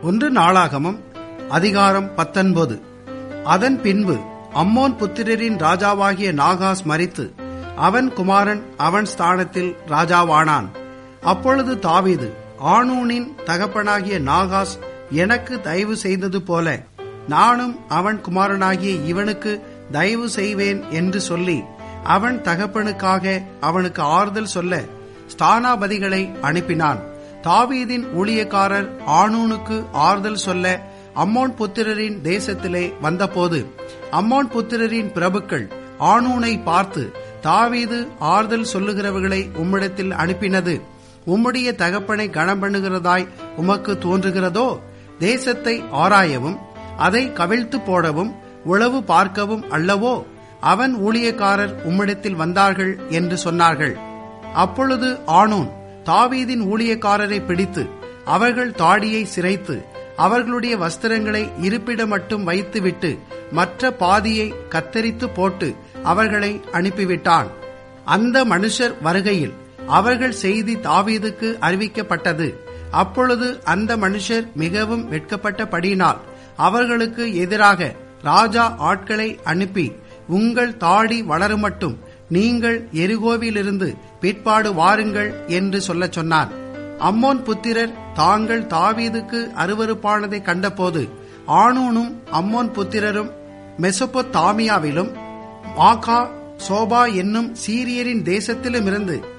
ஒன்று நாளாகமம் அதிகாரம் பத்தொன்பது அதன் பின்பு அம்மோன் புத்திரரின் ராஜாவாகிய நாகாஸ் மரித்து அவன் குமாரன் அவன் ஸ்தானத்தில் ராஜாவானான் அப்பொழுது தாவீது ஆனூனின் தகப்பனாகிய நாகாஸ் எனக்கு தயவு செய்தது போல நானும் அவன் குமாரனாகிய இவனுக்கு தயவு செய்வேன் என்று சொல்லி அவன் தகப்பனுக்காக அவனுக்கு ஆறுதல் சொல்ல ஸ்தானாபதிகளை அனுப்பினான் தாவீதின் ஊழியக்காரர் ஆனூனுக்கு ஆறுதல் சொல்ல அம்மோன் புத்திரரின் தேசத்திலே வந்தபோது அம்மோன் புத்திரரின் பிரபுக்கள் ஆனூனை பார்த்து தாவீது ஆறுதல் சொல்லுகிறவர்களை உம்மிடத்தில் அனுப்பினது உம்முடைய தகப்பனை கனம் பண்ணுகிறதாய் உமக்கு தோன்றுகிறதோ தேசத்தை ஆராயவும் அதை கவிழ்த்து போடவும் உளவு பார்க்கவும் அல்லவோ அவன் ஊழியக்காரர் உம்மிடத்தில் வந்தார்கள் என்று சொன்னார்கள் அப்பொழுது ஆனோன் தாவீதின் ஊழியக்காரரை பிடித்து அவர்கள் தாடியை சிரைத்து அவர்களுடைய வஸ்திரங்களை இருப்பிட மட்டும் வைத்துவிட்டு மற்ற பாதியை கத்தரித்து போட்டு அவர்களை அனுப்பிவிட்டான் அந்த மனுஷர் வருகையில் அவர்கள் செய்தி தாவீதுக்கு அறிவிக்கப்பட்டது அப்பொழுது அந்த மனுஷர் மிகவும் வெட்கப்பட்டபடியினால் அவர்களுக்கு எதிராக ராஜா ஆட்களை அனுப்பி உங்கள் தாடி வளருமட்டும் நீங்கள் எரிகோவிலிருந்து பிற்பாடு வாருங்கள் என்று சொல்லச் சொன்னான் அம்மோன் புத்திரர் தாங்கள் தாவீதுக்கு அருவறுப்பானதை கண்டபோது ஆனூனும் அம்மோன் புத்திரரும் மெசொப்பொத்தாமியாவிலும் மாகா சோபா என்னும் சீரியரின் தேசத்திலுமிருந்து